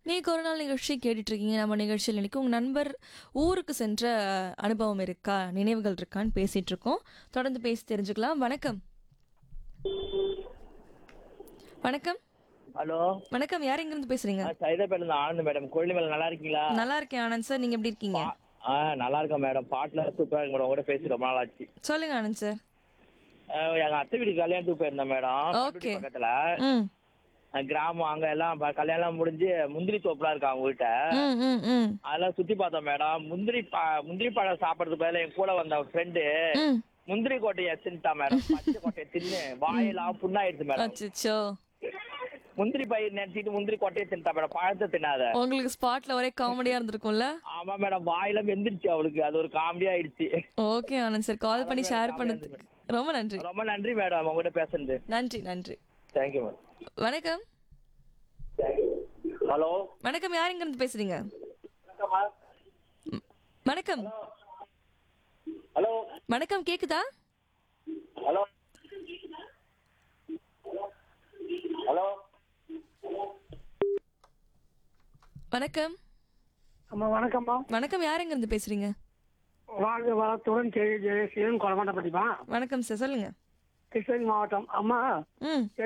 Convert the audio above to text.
நீங்க ஒரு நாள் நிகழ்ச்சி கேட்டுட்டு இருக்கீங்க நம்ம நிகழ்ச்சியில் இன்னைக்கு உங்க நண்பர் ஊருக்கு சென்ற அனுபவம் இருக்கா நினைவுகள் இருக்கான்னு பேசிட்டு இருக்கோம் தொடர்ந்து பேசி தெரிஞ்சுக்கலாம் வணக்கம் வணக்கம் ஹலோ வணக்கம் யார் எங்க இருந்து பேசுறீங்க சைதாப்பேட்டில் இருந்து ஆனந்த் மேடம் கோழி மேல நல்லா இருக்கீங்களா நல்லா இருக்கேன் ஆனந்த் சார் நீங்க எப்படி இருக்கீங்க ஆ நல்லா இருக்கேன் மேடம் பாட்டுல சூப்பரா இருக்கு மேடம் உங்கள்கிட்ட பேசி ரொம்ப நாள் ஆச்சு சொல்லுங்க ஆனந்த் சார் அஹ் எங்க அத்தை வீட்டுக்கு கல்யாணத்துக்கு போயிருந்தேன் மேடம் Okay. பண்ருட்டி பக்கத்துல ம் அஹ் கிராமம் அங்க எல்லாம் ப- கல்யாணம் முடிஞ்சு முந்திரி தோப்புலாம் இருக்கு அவங்க வீட்ட ம் ம் ம் அதெல்லாம் சுத்தி பார்த்தோம் மேடம் முந்திரி ப முந்திரி பழம் சாப்பிடறதுக்கு பதிலா என் கூட வந்த ஃப்ரெண்டு ம் முந்திரி கொட்டையை தின்னுட்டா மேடம் பச்சை கொட்டையை தின்னு வாயெல்லாம் புண்ணாயிடுச்சு மேடம் அச்சோ முந்திரி பயிர் நினைச்சிட்டு முந்திரி கொட்டையை தின்னுட்டா மேடம் பழத்தை தின்னாத உங்களுக்கு ஸ்பாட்ல ஒரே காமெடியா இருந்திருக்கும்ல ஆமா மேடம் வாயில வெந்துருச்சு அவளுக்கு அது ஒரு காமெடி ஆயிடுச்சு ஓகே ஆனந்த் சார் கால் பண்ணி ஷேர் பண்ணதுக்கு ரொம்ப நன்றி ரொம்ப நன்றி மேடம் உங்ககிட்ட பேசுறது நன்றி நன்றி தேங்க்யூ மேடம் வணக்கம் ஹலோ வணக்கம் யார் எங்க இருந்து பேசுறீங்க ம், வணக்கம் ஹலோ வணக்கம் கேக்குதா ஹலோ ஹலோ வணக்கம் அம்மா வணக்கம்மா வணக்கம் யார் எங்க இருந்து பேசுறீங்க வாழ்க வளத்துடன் ஜெய ஜெயசீலன் கொலமாட்டப்பட்டிப்பா வணக்கம் சார் சொல்லுங்க கிருஷ்ணகிரி மாவட்டம் அம்மா ம்